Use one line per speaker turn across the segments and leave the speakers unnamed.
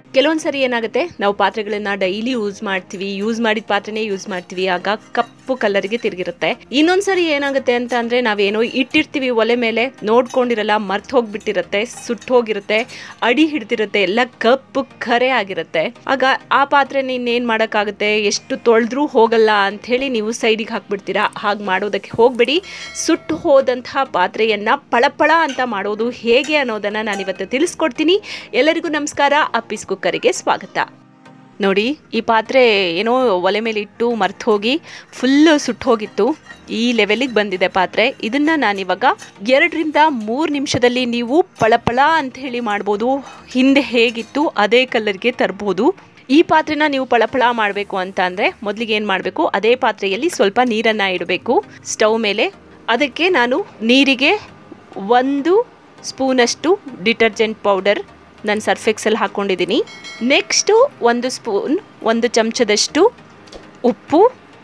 ಕೆಲವೊಂದು ಸರಿ ಏನಾಗುತ್ತೆ ನಾವು ಪಾತ್ರೆಗಳನ್ನ ಡೈಲಿ ಯೂಸ್ ಮಾಡ್ತೀವಿ ಯೂಸ್ ಮಾಡಿದ ಪಾತ್ರೆನೇ ಯೂಸ್ ಮಾಡ್ತೀವಿ ಆಗ ಕಪ್ಪು ಕಲರ್ಗೆ ತಿರುಗಿರುತ್ತೆ ಇನ್ನೊಂದು ಸರಿ ಏನಾಗುತ್ತೆ ಅಂತ ಅಂದರೆ ನಾವೇನೋ ಇಟ್ಟಿರ್ತೀವಿ ಒಲೆ ಮೇಲೆ ನೋಡ್ಕೊಂಡಿರಲ್ಲ ಮರ್ತ್ ಹೋಗ್ಬಿಟ್ಟಿರುತ್ತೆ ಸುಟ್ಟು ಹೋಗಿರುತ್ತೆ ಅಡಿ ಹಿಡ್ದಿರುತ್ತೆ ಎಲ್ಲ ಕಪ್ಪು ಕರೆ ಆಗಿರುತ್ತೆ ಆಗ ಆ ಪಾತ್ರೆ ಇನ್ನೇನು ಮಾಡೋಕ್ಕಾಗುತ್ತೆ ಎಷ್ಟು ತೊಳೆದ್ರೂ ಹೋಗಲ್ಲ ಅಂಥೇಳಿ ನೀವು ಸೈಡಿಗೆ ಹಾಕ್ಬಿಡ್ತೀರಾ ಹಾಗೆ ಮಾಡೋದಕ್ಕೆ ಹೋಗಬೇಡಿ ಸುಟ್ಟು ಹೋದಂತಹ ಪಾತ್ರೆಯನ್ನು ಪಳಪಳ ಅಂತ ಮಾಡೋದು ಹೇಗೆ ಅನ್ನೋದನ್ನು ನಾನಿವತ್ತು ತಿಳಿಸ್ಕೊಡ್ತೀನಿ ಎಲ್ಲರಿಗೂ ನಮಸ್ಕಾರ ಅಪ್ಪಿಸ್ ಕುಕ್ಕರಿಗೆ ಸ್ವಾಗತ ನೋಡಿ ಈ ಪಾತ್ರೆ ಏನೋ ಒಲೆ ಮೇಲೆ ಇಟ್ಟು ಮರ್ತು ಹೋಗಿ ಫುಲ್ಲು ಸುಟ್ಟು ಹೋಗಿತ್ತು ಈ ಲೆವೆಲಿಗೆ ಬಂದಿದೆ ಪಾತ್ರೆ ಇದನ್ನು ನಾನಿವಾಗ ಎರಡರಿಂದ ಮೂರು ನಿಮಿಷದಲ್ಲಿ ನೀವು ಪಳಪಳ ಅಂತ ಹೇಳಿ ಮಾಡ್ಬೋದು ಹಿಂದೆ ಹೇಗಿತ್ತು ಅದೇ ಕಲರ್ಗೆ ತರ್ಬೋದು ಈ ಪಾತ್ರೆನ ನೀವು ಪಳಪಳ ಮಾಡಬೇಕು ಅಂತ ಅಂದರೆ ಮೊದಲಿಗೆ ಏನು ಮಾಡಬೇಕು ಅದೇ ಪಾತ್ರೆಯಲ್ಲಿ ಸ್ವಲ್ಪ ನೀರನ್ನು ಇಡಬೇಕು ಸ್ಟವ್ ಮೇಲೆ ಅದಕ್ಕೆ ನಾನು ನೀರಿಗೆ ಒಂದು ಸ್ಪೂನಷ್ಟು ಡಿಟರ್ಜೆಂಟ್ ಪೌಡರ್ ನಾನು ಸರ್ಫೆಕ್ಸಲ್ಲಿ ಹಾಕ್ಕೊಂಡಿದ್ದೀನಿ ನೆಕ್ಸ್ಟು ಒಂದು ಸ್ಪೂನ್ ಒಂದು ಚಮಚದಷ್ಟು ಉಪ್ಪು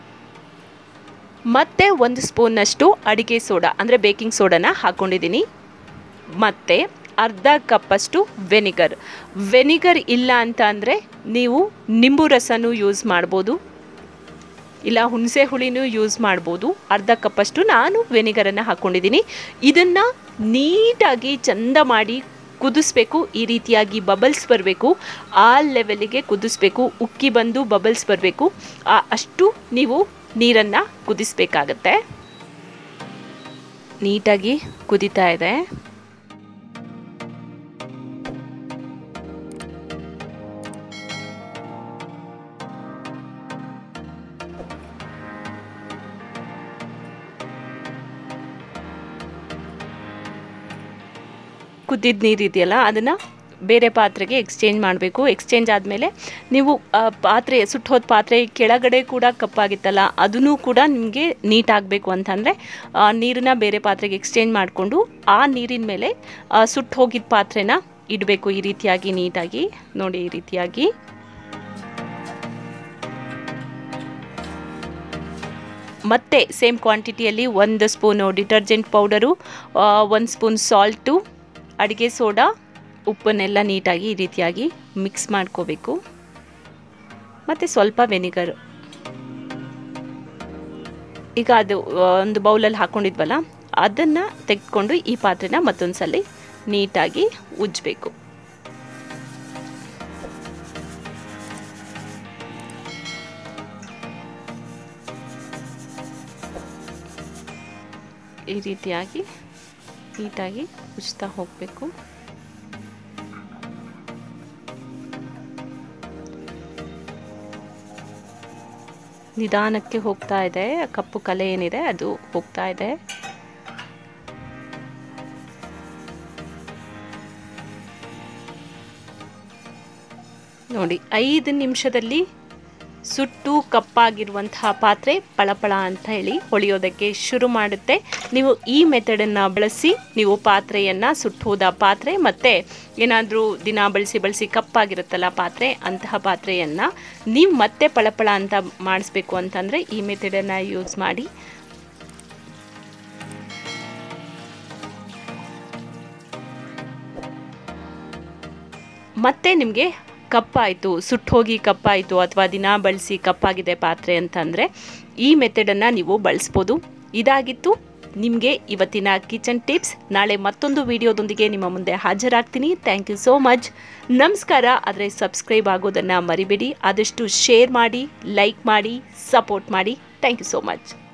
ಮತ್ತು ಒಂದು ಸ್ಪೂನ್ನಷ್ಟು ಅಡಿಗೆ ಸೋಡಾ ಅಂದರೆ ಬೇಕಿಂಗ್ ಸೋಡಾನ ಹಾಕ್ಕೊಂಡಿದ್ದೀನಿ ಮತ್ತು ಅರ್ಧ ಕಪ್ಪಷ್ಟು ವೆನಿಗರ್ ವೆನಿಗರ್ ಇಲ್ಲ ಅಂತ ಅಂದರೆ ನೀವು ನಿಂಬು ರಸನೂ ಯೂಸ್ ಮಾಡ್ಬೋದು ಇಲ್ಲ ಹುಣಸೆ ಹುಳಿನೂ ಯೂಸ್ ಮಾಡ್ಬೋದು ಅರ್ಧ ಕಪ್ಪಷ್ಟು ನಾನು ವೆನಿಗರನ್ನು ಹಾಕ್ಕೊಂಡಿದ್ದೀನಿ ಇದನ್ನು ನೀಟಾಗಿ ಚಂದ ಮಾಡಿ ಕುದಿಸ್ಬೇಕು ಈ ರೀತಿಯಾಗಿ ಬಬಲ್ಸ್ ಬರಬೇಕು ಆ ಲೆವೆಲಿಗೆ ಕುದಿಸ್ಬೇಕು ಉಕ್ಕಿ ಬಂದು ಬಬಲ್ಸ್ ಬರಬೇಕು ಅಷ್ಟು ನೀವು ನೀರನ್ನು ಕುದಿಸ್ಬೇಕಾಗತ್ತೆ ನೀಟಾಗಿ ಕುದೀತಾ ಇದೆ ಕುದ್ದಿದ ನೀರು ಇದೆಯಲ್ಲ ಅದನ್ನು ಬೇರೆ ಪಾತ್ರೆಗೆ ಎಕ್ಸ್ಚೇಂಜ್ ಮಾಡಬೇಕು ಎಕ್ಸ್ಚೇಂಜ್ ಆದಮೇಲೆ ನೀವು ಪಾತ್ರೆ ಸುಟ್ಟೋದ ಪಾತ್ರೆ ಕೆಳಗಡೆ ಕೂಡ ಕಪ್ಪಾಗಿತ್ತಲ್ಲ ಅದನ್ನು ಕೂಡ ನಿಮಗೆ ನೀಟ್ ಆಗಬೇಕು ಅಂತಂದರೆ ನೀರನ್ನ ಬೇರೆ ಪಾತ್ರೆಗೆ ಎಕ್ಸ್ಚೇಂಜ್ ಮಾಡಿಕೊಂಡು ಆ ನೀರಿನ ಮೇಲೆ ಸುಟ್ಟು ಹೋಗಿದ್ದ ಪಾತ್ರೆನ ಇಡಬೇಕು ಈ ರೀತಿಯಾಗಿ ನೀಟಾಗಿ ನೋಡಿ ಈ ರೀತಿಯಾಗಿ ಮತ್ತು ಸೇಮ್ ಕ್ವಾಂಟಿಟಿಯಲ್ಲಿ ಒಂದು ಸ್ಪೂನು ಡಿಟರ್ಜೆಂಟ್ ಪೌಡರು ಒಂದು ಸ್ಪೂನ್ ಸಾಲ್ಟು ಅಡುಗೆ ಸೋಡಾ ಉಪ್ಪನ್ನೆಲ್ಲ ನೀಟಾಗಿ ಈ ರೀತಿಯಾಗಿ ಮಿಕ್ಸ್ ಮಾಡ್ಕೋಬೇಕು ಮತ್ತು ಸ್ವಲ್ಪ ವೆನಿಗರ್ ಈಗ ಅದು ಒಂದು ಬೌಲಲ್ಲಿ ಹಾಕ್ಕೊಂಡಿದ್ವಲ್ಲ ಅದನ್ನು ತೆಗೆದುಕೊಂಡು ಈ ಪಾತ್ರೆನ ಮತ್ತೊಂದು ಸಲ ನೀಟಾಗಿ ಉಜ್ಜಬೇಕು ಈ ರೀತಿಯಾಗಿ ನೀಟಾಗಿ ಉಜ್ತಾ ಹೋಗಬೇಕು ನಿಧಾನಕ್ಕೆ ಹೋಗ್ತಾ ಇದೆ ಕಪ್ಪು ಕಲೆ ಏನಿದೆ ಅದು ಹೋಗ್ತಾ ಇದೆ ನೋಡಿ ಐದು ನಿಮಿಷದಲ್ಲಿ ಸುಟ್ಟು ಕಪ್ಪಾಗಿರುವಂತಹ ಪಾತ್ರೆ ಪಳಪಳ ಅಂತ ಹೇಳಿ ಹೊಳೆಯೋದಕ್ಕೆ ಶುರು ಮಾಡುತ್ತೆ ನೀವು ಈ ಮೆಥಡನ್ನು ಬಳಸಿ ನೀವು ಪಾತ್ರೆಯನ್ನು ಸುಟ್ಟೋದ ಪಾತ್ರೆ ಮತ್ತು ಏನಾದರೂ ದಿನ ಬಳಸಿ ಬಳಸಿ ಕಪ್ಪಾಗಿರುತ್ತಲ್ಲ ಪಾತ್ರೆ ಅಂತಹ ಪಾತ್ರೆಯನ್ನು ನೀವು ಮತ್ತೆ ಪಳಪಳ ಅಂತ ಮಾಡಿಸ್ಬೇಕು ಅಂತಂದರೆ ಈ ಮೆಥಡನ್ನು ಯೂಸ್ ಮಾಡಿ ಮತ್ತೆ ನಿಮಗೆ ಕಪ್ಪಾಯಿತು ಸುಟ್ಟೋಗಿ ಕಪ್ಪಾಯಿತು ಅಥವಾ ದಿನ ಬಳಸಿ ಕಪ್ಪಾಗಿದೆ ಪಾತ್ರೆ ಅಂತಂದರೆ ಈ ಮೆಥಡನ್ನು ನೀವು ಬಳಸ್ಬೋದು ಇದಾಗಿತ್ತು ನಿಮಗೆ ಇವತ್ತಿನ ಕಿಚನ್ ಟಿಪ್ಸ್ ನಾಳೆ ಮತ್ತೊಂದು ವಿಡಿಯೋದೊಂದಿಗೆ ನಿಮ್ಮ ಮುಂದೆ ಹಾಜರಾಗ್ತೀನಿ ಥ್ಯಾಂಕ್ ಯು ಸೋ ಮಚ್ ನಮಸ್ಕಾರ ಆದರೆ ಸಬ್ಸ್ಕ್ರೈಬ್ ಆಗೋದನ್ನು ಮರಿಬೇಡಿ ಆದಷ್ಟು ಶೇರ್ ಮಾಡಿ ಲೈಕ್ ಮಾಡಿ ಸಪೋರ್ಟ್ ಮಾಡಿ ಥ್ಯಾಂಕ್ ಯು ಸೋ ಮಚ್